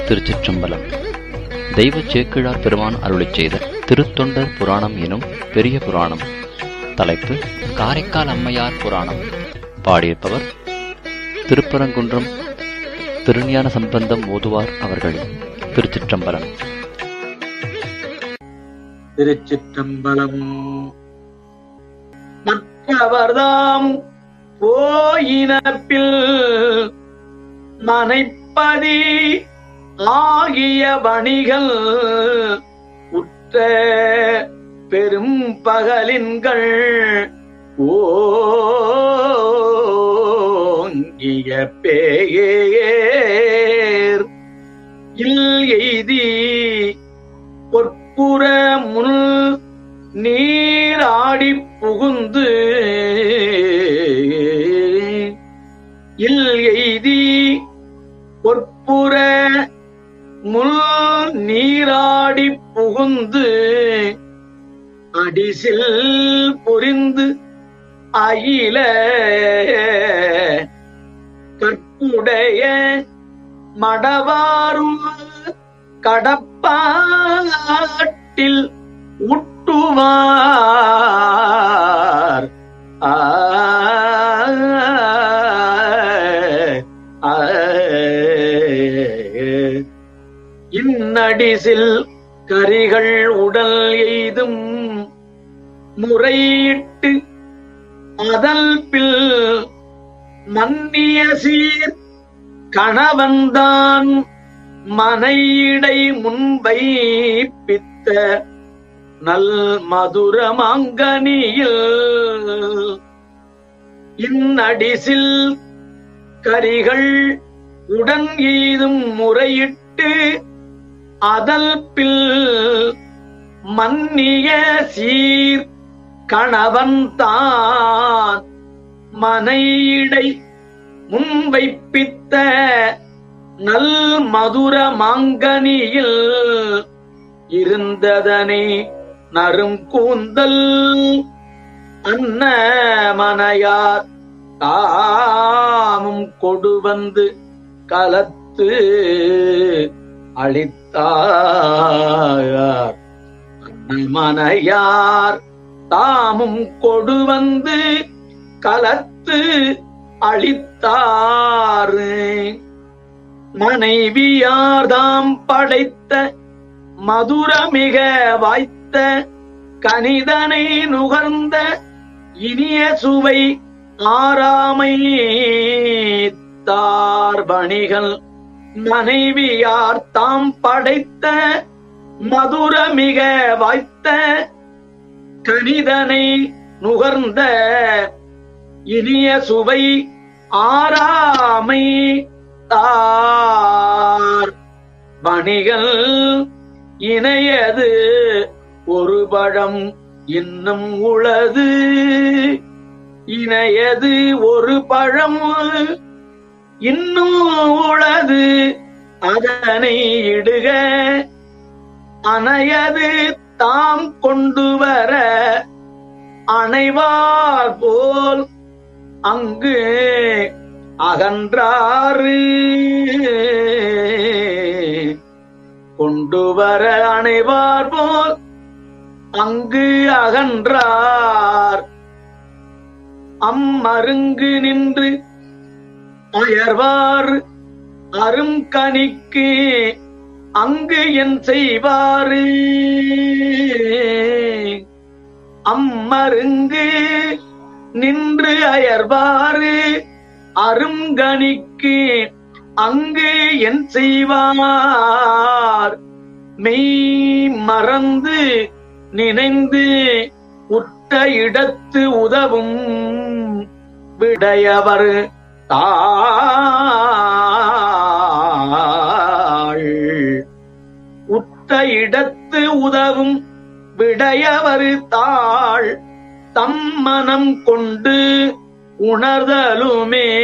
திருச்சிற்றம்பலம் தெய்வ சேக்கிழார் பெருமான் அருளிச் செய்த திருத்தொண்டர் புராணம் எனும் பெரிய புராணம் தலைப்பு காரைக்கால் அம்மையார் புராணம் பாடியிருப்பவர் திருப்பரங்குன்றம் திருஞான சம்பந்தம் ஓதுவார் அவர்கள் திருச்சிற்றம்பலம் திருச்சிற்றம்பலம் மற்றவர்தாம் போயினப்பில் மனைப்பதி ஆகிய வணிகள் உற்ற பெரும் பகலின்கள் ஓங்கிய பேயேர் இல் எய்தி பொற்புற முள் நீராடி புகுந்து இல் எய்தி பொற்புற முள் நீராடி புகுந்து அடிசில் புரிந்து அயில கற்புடைய மடவாரும் கடப்பாட்டில் உட்டுவார் ஆ, ஆ, இன்னடிசில் கரிகள் உடல் எய்தும் முறையிட்டு அதல் பில் மன்னிய சீர் கணவன்தான் மனையிடை முன்வைப்பித்த நல் மதுரமாங்கனியில் இன்னடிசில் கரிகள் உடன் ஈதும் முறையிட்டு அதல் பில் மன்னிய சீர் கணவன் தான் மனையிடை முன்வைப்பித்த நல் மதுர மாங்கனியில் இருந்ததனை நரும் கூந்தல் அன்ன மனையார் தாமும் கொடு வந்து கலத்து அளித்தார் மனையார் தாமும் கொடு வந்து கலத்து அளித்தாறு மனைவியார்தாம் படைத்த மதுரமிக வாய்த்த கனிதனை நுகர்ந்த இனிய சுவை ஆறாமை தார்பணிகள் மனைவியார் தாம் படைத்த மதுரமிக வாய்த்த கனிதனை நுகர்ந்த இனிய சுவை ஆறாமை தார் பணிகள் இணையது ஒரு பழம் இன்னும் உளது இணையது ஒரு பழம் இன்னும் உளது அதனை இடுக அணையது தாம் கொண்டு வர அணைவார் போல் அங்கு அகன்றாறு கொண்டு வர அணைவார் போல் அங்கு அகன்றார் அம்மருங்கு நின்று அயர்வார் அரும்கனிக்கு அங்கு என் செய்வாரு அம்மருங்கு நின்று அயர்வாறு அருங்கனிக்கு அங்கு என் செய்வார் மெய் மறந்து நினைந்து உற்ற இடத்து உதவும் விடையவர் தாள் உற்ற இடத்து உதவும் விடையவர் தாள் தம் மனம் கொண்டு உணர்தலுமே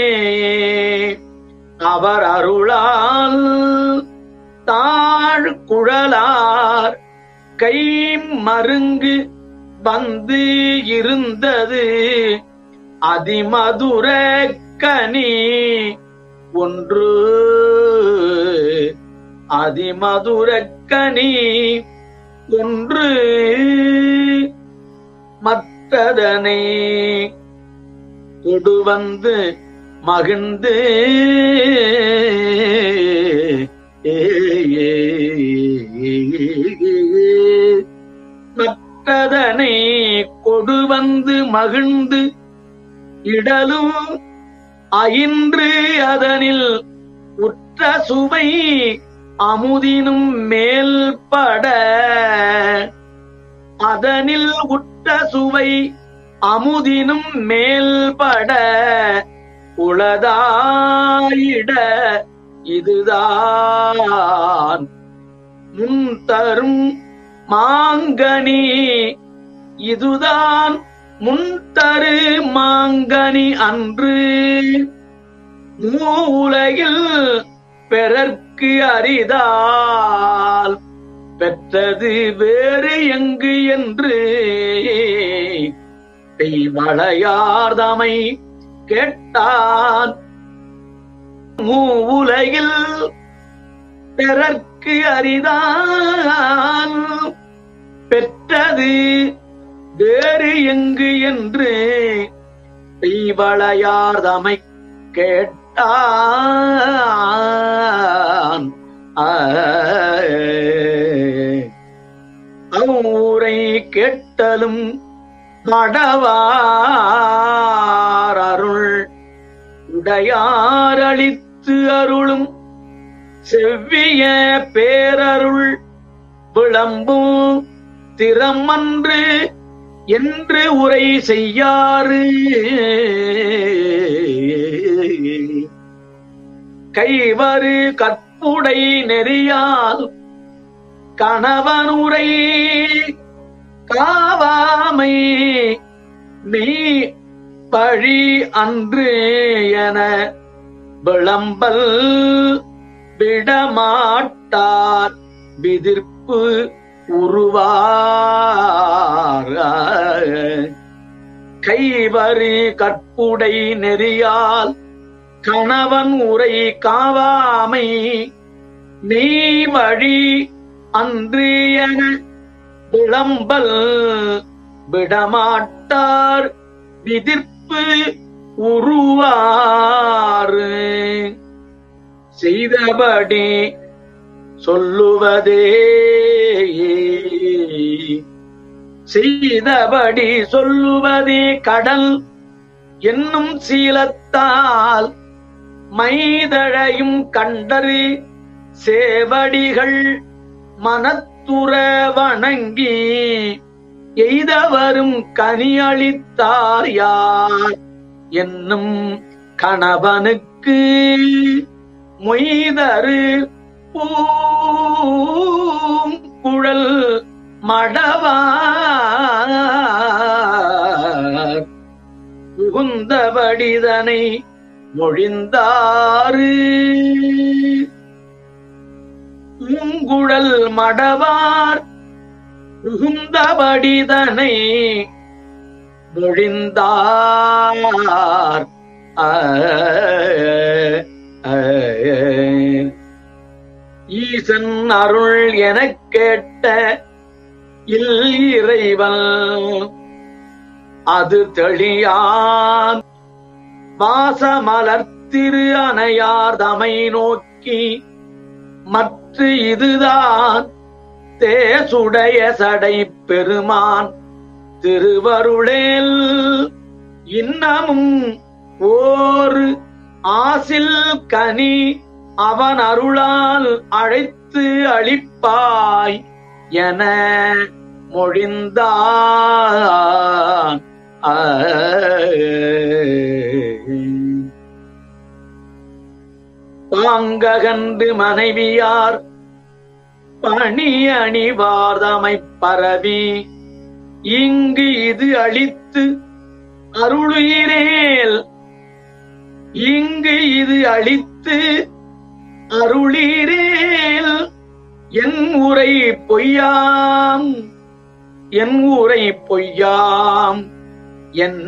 அவர் அருளால் தாழ் குழலார் கை மருங்கு வந்து இருந்தது அதிமதுர கனி ஒன்று அதிமதுரக்கனி ஒன்று மற்றதனை கொடு வந்து மகிழ்ந்து மற்றதனை கொடு வந்து மகிழ்ந்து இடலும் அயின்று அதனில் உற்ற சுவை அமுதினும் மேல்பட அதனில் உற்ற சுவை அமுதினும் மேல்பட உளதாயிட இதுதான் முன் தரும் மாங்கனி இதுதான் முன்தரு மாங்கனி அன்று மூவுலகில் பிறர்க்கு அரிதால் பெற்றது வேறு எங்கு என்று வளையார்தமை கேட்டான் மூவுலகில் பிறர்க்கு அரிதான் பெற்றது வேறு எங்கு என்று தெய்வளையார்தமை கேட்டான் ஊரை கேட்டலும் மடவார் அருள் உடையாரளித்து அருளும் செவ்விய பேரருள் விளம்பும் திறமன்று என்று உரை செய்யாறு கைவரு கற்புடை நெறியால் கணவனுரை காவாமை நீ பழி அன்று என விளம்பல் விடமாட்டார் விதிர்ப்பு உருவார் கைவரி கற்புடை நெறியால் கணவன் உரை காவாமை நீ வழி அன்று என விளம்பல் விடமாட்டார் விதிர்ப்பு உருவாறு செய்தபடி சொல்லுவதே செய்தபடி சொல்லுவதே கடல் என்னும் சீலத்தால் மைதழையும் கண்டரு சேவடிகள் மனத்துற வணங்கி எய்தவரும் கனியளித்தார் யார் என்னும் கணவனுக்கு மொய்தரு பூங்குழல் மடவார் புகுந்தபடிதனை மொழிந்தாறு பூங்குழல் மடவார் புகுந்தபடிதனை மொழிந்தார் ஈசன் அருள் எனக் கேட்ட இல் இறைவன் அது தெளியான் வாசமலர் திரு அணையார் தமை நோக்கி மற்ற இதுதான் தேசுடைய சடை பெருமான் திருவருளேல் இன்னமும் ஓர் ஆசில் கனி அவன் அருளால் அழைத்து அளிப்பாய் என மொழிந்தான் ஆ. பாங்ககன்று மனைவியார் பணி அணிவார்தமை பரவி இங்கு இது அளித்து அருளுயிரேல் இங்கு இது அளித்து அருளீரேல் என் உரை பொய்யாம் என் உரை பொய்யாம் என்ன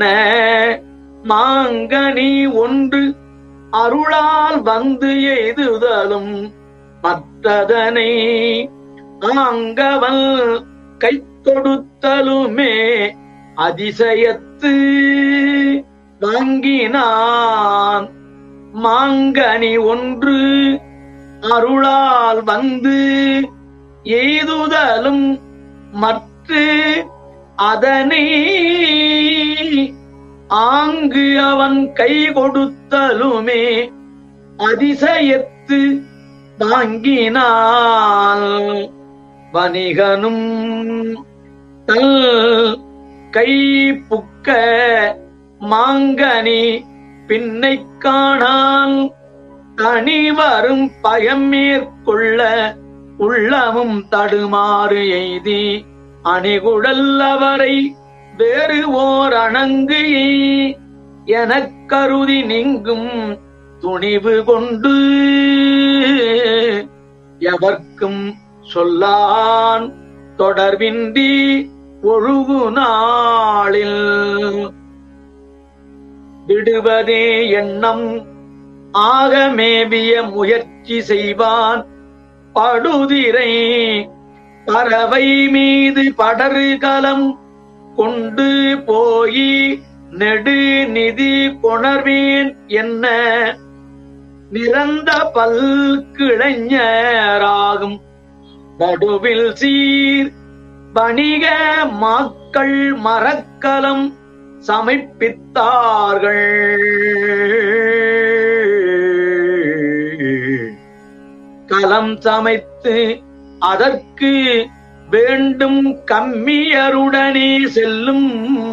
மாங்கனி ஒன்று அருளால் வந்து எய்துதலும் மற்றதனை ஆங்கவன் கை கொடுத்தலுமே அதிசயத்து வாங்கினான் மாங்கனி ஒன்று அருளால் வந்து எய்துதலும் மற்ற அதனை ஆங்கு அவன் கை கொடுத்தலுமே அதிசயத்து வாங்கினாள் வணிகனும் தல் கை புக்க மாங்கனி பின்னை காணான் தனி வரும் பயம் மேற்கொள்ள உள்ளமும் தடுமாறு எய்தி அணிகுடல் அவரை வேறு ஓர் அணங்கு எனக் கருதி நீங்கும் துணிவு கொண்டு எவர்க்கும் சொல்லான் தொடர்பின்றி ஒழுகு நாளில் விடுவதே எண்ணம் ஆகமேவிய முயற்சி செய்வான் படுதிரை பறவை மீது படரு கலம் கொண்டு போய் நெடு நிதி கொணர்வேன் என்ன நிறந்த பல்கிளைஞராகும் நடுவில் சீர் வணிக மாக்கள் மரக்கலம் சமைப்பித்தார்கள் கலம் சமைத்து அதற்கு வேண்டும் கம்மியருடனே செல்லும்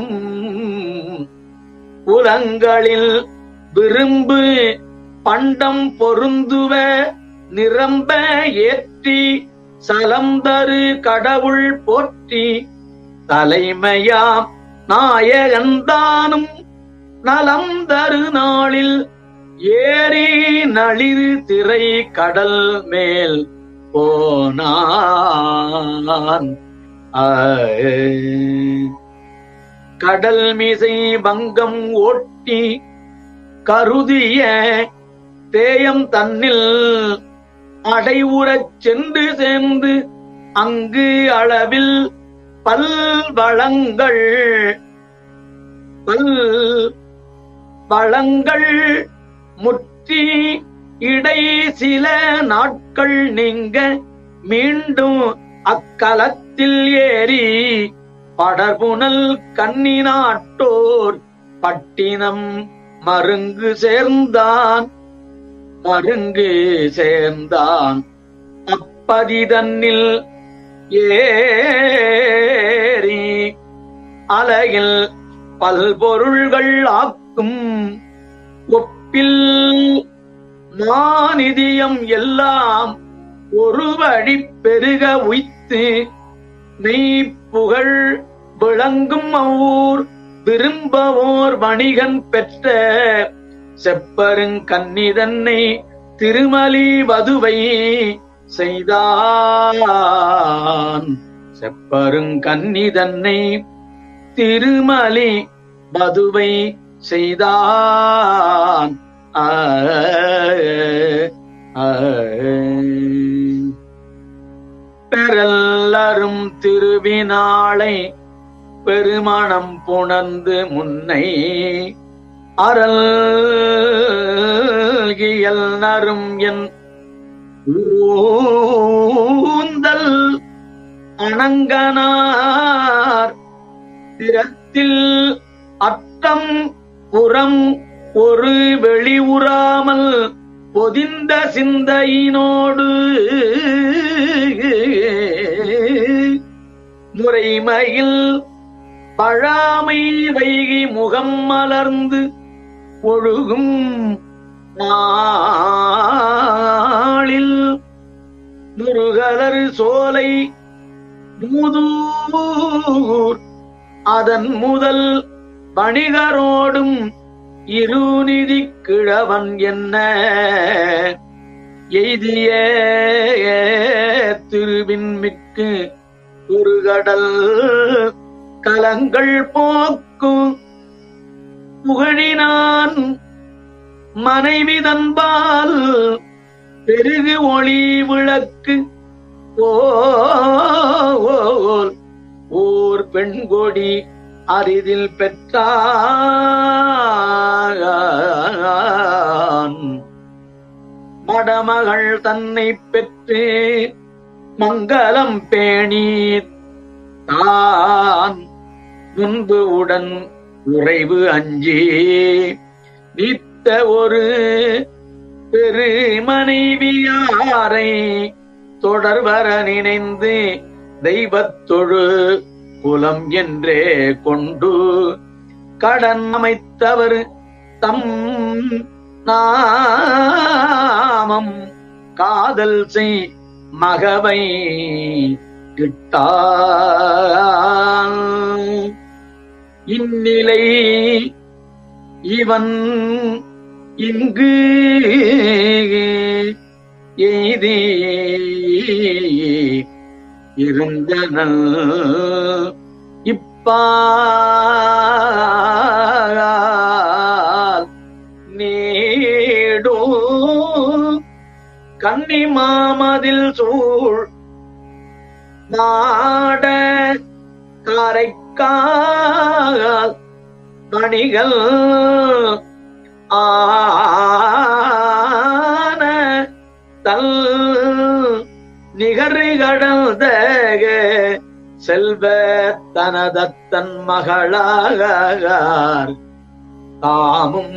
புலங்களில் விரும்பு பண்டம் பொருந்துவ நிரம்ப ஏற்றி சலம் தரு கடவுள் போற்றி தலைமையாம் நாயகந்தானும் நலம் தரு நாளில் ஏறி நளிர் திரை கடல் மேல் போனான் ஆ. கடல் மிசை வங்கம் ஓட்டி கருதிய தேயம் தன்னில் அடைவுறச் சென்று சேர்ந்து அங்கு அளவில் பல் வளங்கள் பல் வளங்கள் முற்றி இடை சில நாட்கள் நீங்க மீண்டும் அக்கலத்தில் ஏறி படர்புணல் கன்னி நாட்டோர் பட்டினம் மருங்கு சேர்ந்தான் மருங்கு சேர்ந்தான் அப்பதிதன்னில் ஏறி அலையில் பல்பொருள்கள் ஆக்கும் ஒப்பில் மாநிதியம் எல்லாம் ஒரு வழி பெருக உய்த்து மெய் புகழ் விளங்கும் அவ்வூர் விரும்பவோர் வணிகன் பெற்ற செப்பருங்கன்னிதன்னை திருமலி வதுவை செய்தான் செப்பருங்கன்னிதன்னை திருமலி வதுவை செய்தான் ஆ, ஆ. பெறல்லரும் திருவினாளை பெருமணம் புணர்ந்து முன்னை அறல் இயல் நரும் என் ஊந்தல் அணங்கனார் திறத்தில் அட்டம் புறம் ஒரு வெளி உறாமல் பொதிந்த சிந்தையினோடு முறைமையில் பழாமை வைகி முகம் மலர்ந்து ஒழுகும் நாளில் முருகலர் சோலை மூதூர் அதன் முதல் வணிகரோடும் இருநிதி கிழவன் என்ன எய்திய திருவின்மிக்கு ஒரு கடல் கலங்கள் போக்கும் புகழினான் மனைவி தன்பால் பெருகு ஒளி விளக்கு ஓல் ஓர் பெண்கொடி அரிதில் பெற்றான் மடமகள் தன்னை பெற்று மங்களம் பேணி தான் முன்பு உடன் உறைவு அஞ்சி நீத்த ஒரு பெரு மனைவியாரை தொடர்வர நினைந்து தெய்வத்தொழு குலம் என்றே கொண்டு கடன் அமைத்தவர் தம் நாமம் காதல் செய் மகவை கிட்டான் இந்நிலை இவன் இங்கு எய்தி இருந்தனல் இப்பால் நீடோ கன்னி மாமதில் சூழ் நாட காரைக்கால் மணிகள் ஆன தல் நிகரு கடந்த செல்வ தனதத்தன் மகளாகார் தாமும்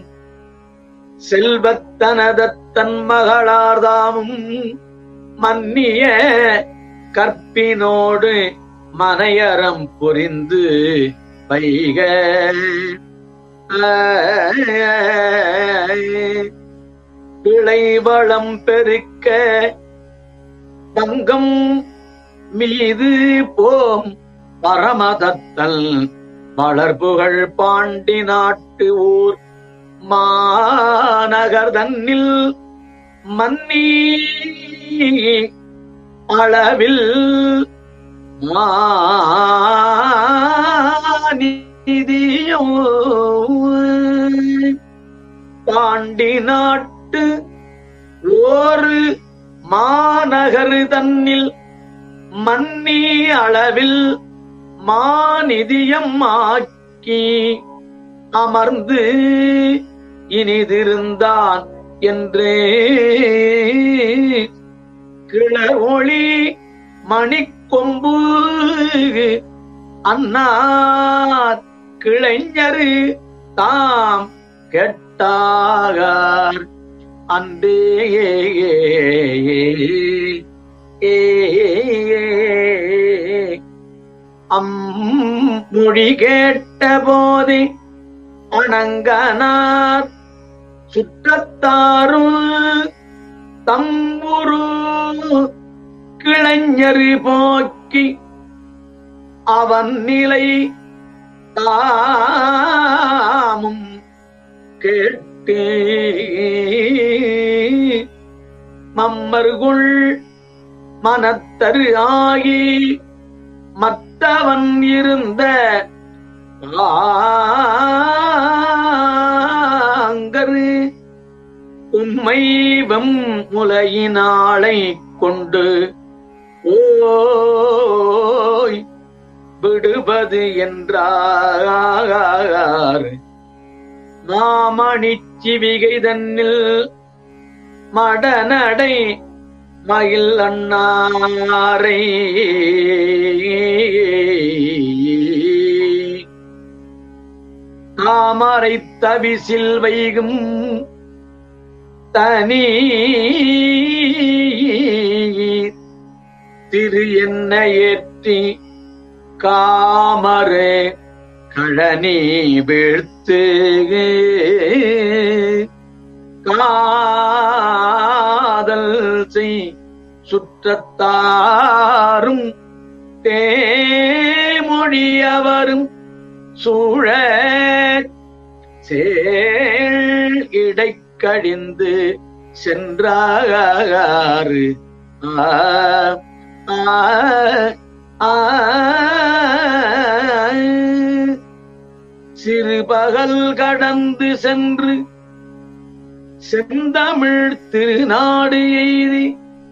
செல்வத்தனதத்தன் மகளார் தாமும் மன்னிய கற்பினோடு மனையறம் புரிந்து வைக விளைவளம் பெருக்க பங்கம் மீது போம் பரமதத்தல் வளர்புகழ் பாண்டி நாட்டு ஊர் மாநகர் தன்னில் மன்னி அளவில் மாநிதியோ பாண்டி நாட்டு ஒரு மாநகர் தன்னில் மன்னி அளவில் மாநிதியம் ஆக்கி அமர்ந்து இனிதிருந்தான் என்றே கிளர் ஒளி மணிக்கொம்பு அன்னார் கிளைஞரு தாம் கெட்டாகார் அன்றே அம் மொழி கேட்ட போது அணங்கனார் சுற்றத்தாரும் தம்புரு கிளைஞரு போக்கி அவன் நிலை தாமும் கேட்டு மம்மர்குள் மனத்தரு ஆகி மற்றவன் இருந்த ஆங்கரு உம்மை வெம் முலையினாளை கொண்டு ஓய் விடுவது என்றார் மாமணிச் சிவிகை தன்னில் மடநடை மயில் அண்ணாரை தாமரை தவிசில் வைகும் தனி திரு என்ன ஏற்றி காமரே கழனி வீழ்த்து காதல் செய் சுற்றத்தாரும் தேமொழியவரும் சூழ சேள் இடைக்கழிந்து சென்றாரு ஆ ஆ ஆ சிறு பகல் கடந்து சென்று செந்தமிழ் திருநாடு எய்தி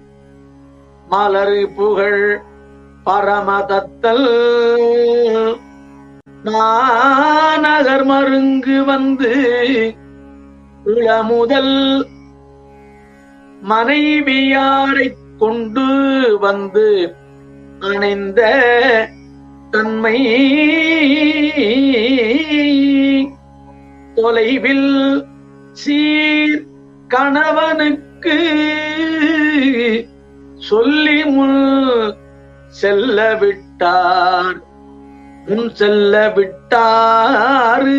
மலரு புகழ் பரமதத்தல் நானகர் மருங்கு வந்து இளமுதல் மனைவியாரைக் கொண்டு வந்து அணைந்த தன்மை தொலைவில் சீர் கணவனுக்கு சொல்லி முன் செல்ல விட்டார் முன் செல்ல விட்டாரு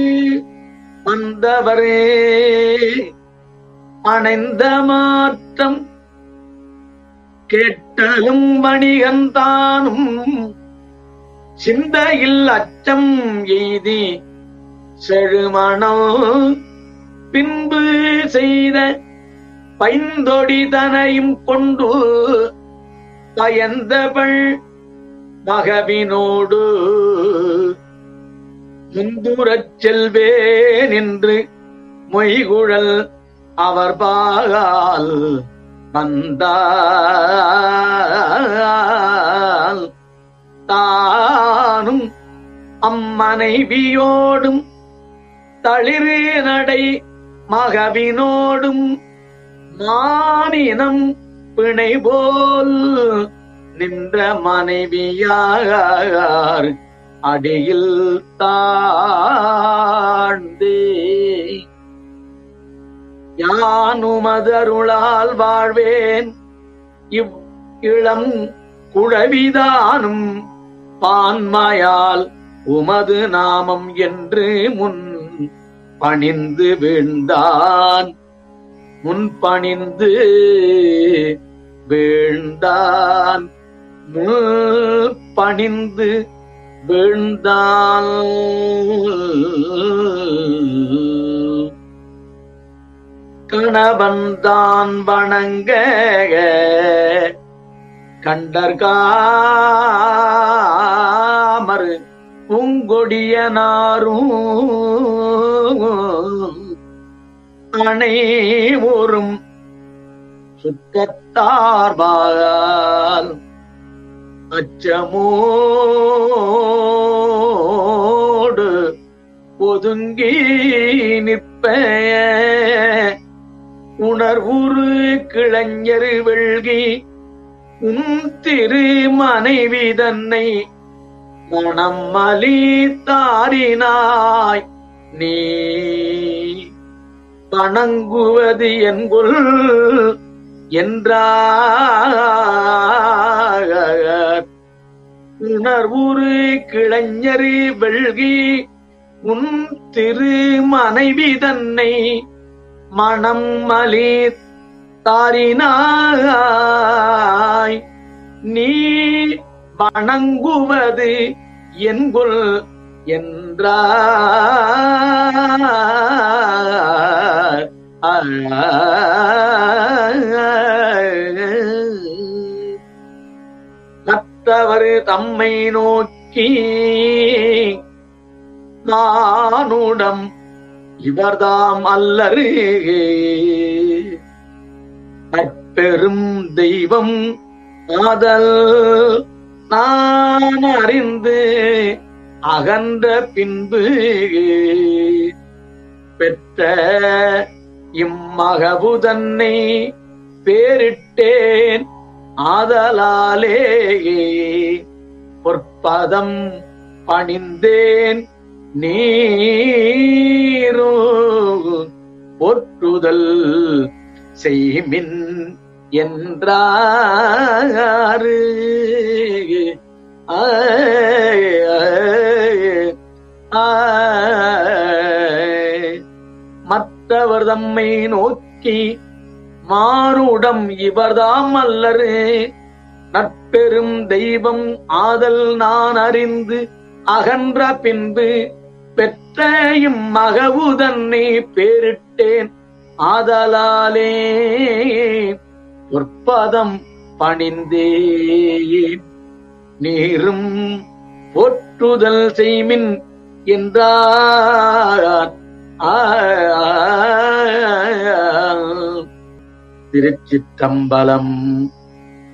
வந்தவரே அணைந்த மாற்றம் கேட்டலும் வணிகந்தானும் சிந்தையில் அச்சம் எய்தி செழுமணம் பின்பு செய்த பைந்தொடிதனையும் கொண்டு பயந்தவள் மகவினோடு முந்துரச் செல்வேன் என்று மொய்குழல் அவர் பாகால் வந்தால் தானும் அம்மனைவியோடும் தளிரு நடை மகவினோடும் மானினம் பிணை போல் நின்ற மனைவியார் அடியில் தாழ்ந்தே யானுமதருளால் வாழ்வேன் இவ் இளம் குழவிதானும் பான்மையால் உமது நாமம் என்று முன் பணிந்து வீழ்ந்தான் முன் பணிந்து வீழ்ந்தான் முன் பணிந்து வீழ்ந்தான் கணவன்தான் வணங்க கண்டர்காமறு பூங்கொடியனாரும் அனைவரும் சுற்றத்தார்பால் அச்சமோடு ஒதுங்கி நிற்ப உணர்வுறு கிளைஞர் வெள்கி உன் திரு மனைவி தன்னை மனம் தாரினாய் நீ வணங்குவது என்கொள் என்றார் உணர்வுறு கிளைஞரி வெள்கி உன் திரு மனைவி தன்னை மனம் மலி தாரினாய் நீ வணங்குவது என்கொள் என்றார் மற்றவர் தம்மை நோக்கி மானுடம் இவர்தாம் அல்லரு பெரும் தெய்வம் ஆதல் நான் அறிந்து அகன்ற பின்பு பெற்ற இம்மகபுதன்னை பேரிட்டேன் ஆதலாலே பொற்பதம் பணிந்தேன் நீரோ போற்றுதல் செய்மின் என்றாரு ஆய், ஆய், ஆய். மற்றவர் தம்மை நோக்கி மாறுடம் இவர்தாம் அல்லரு நட்பெரும் தெய்வம் ஆதல் நான் அறிந்து அகன்ற பின்பு பெற்ற இம்மகவுதன்னை பேரிட்டேன் ஆதலாலே பொற்பதம் பணிந்தே நீரும் போற்றுதல் செய்மின் என்றார் ஆ, திருச்சிற்றம்பலம்